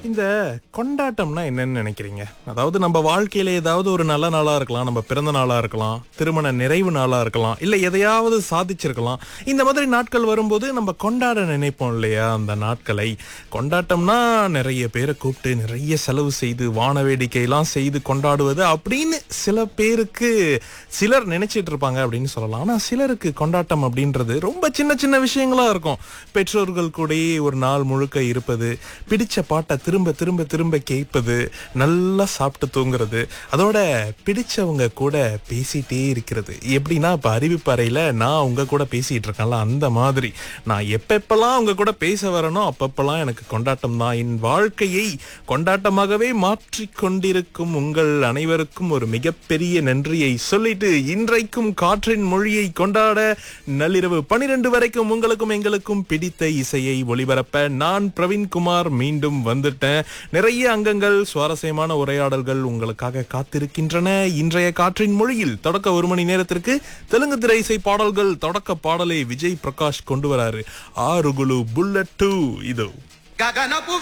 இந்த கொண்டாட்டம்னா என்னன்னு நினைக்கிறீங்க அதாவது நம்ம வாழ்க்கையில ஏதாவது ஒரு நல்ல நாளா இருக்கலாம் நம்ம பிறந்த நாளா இருக்கலாம் திருமண நிறைவு நாளா இருக்கலாம் இல்ல எதையாவது சாதிச்சிருக்கலாம் இந்த மாதிரி நாட்கள் வரும்போது நம்ம கொண்டாட நினைப்போம் இல்லையா அந்த நாட்களை கொண்டாட்டம்னா நிறைய பேரை கூப்பிட்டு நிறைய செலவு செய்து வான வேடிக்கையெல்லாம் செய்து கொண்டாடுவது அப்படின்னு சில பேருக்கு சிலர் நினைச்சிட்டு இருப்பாங்க அப்படின்னு சொல்லலாம் ஆனா சிலருக்கு கொண்டாட்டம் அப்படின்றது ரொம்ப சின்ன சின்ன விஷயங்களா இருக்கும் பெற்றோர்கள் கூடயே ஒரு நாள் முழுக்க இருப்பது பிடிச்ச பாட்டை திரும்ப திரும்ப திரும்ப கேட்பது நல்லா சாப்பிட்டு தூங்குறது அதோட பிடிச்சவங்க கூட பேசிட்டே இருக்கிறது எப்படின்னா இப்ப அறிவிப்பறையில நான் உங்க கூட பேசிட்டு இருக்கேன்ல அந்த மாதிரி நான் எப்பப்பெல்லாம் உங்க கூட பேச வரனோ அப்பப்பெல்லாம் எனக்கு கொண்டாட்டம் தான் என் வாழ்க்கையை கொண்டாட்டமாகவே மாற்றிக் கொண்டிருக்கும் உங்கள் அனைவருக்கும் ஒரு மிகப்பெரிய நன்றியை சொல்லிட்டு இன்றைக்கும் காற்றின் மொழியை கொண்டாட நள்ளிரவு பனிரெண்டு வரைக்கும் உங்களுக்கும் எங்களுக்கும் பிடித்த இசையை ஒளிபரப்ப நான் பிரவீன்குமார் மீண்டும் வந்துட்டேன் நிறைய அங்கங்கள் சுவாரஸ்யமான உரையாடல்கள் உங்களுக்காக காத்திருக்கின்றன இன்றைய காற்றின் மொழியில் தொடக்க ஒரு மணி நேரத்திற்கு தெலுங்கு திரை இசை பாடல்கள் தொடக்க பாடலை விஜய் பிரகாஷ் கொண்டு வராரு ஆறுகுலு புல்லட் டூ இதோ గగనపు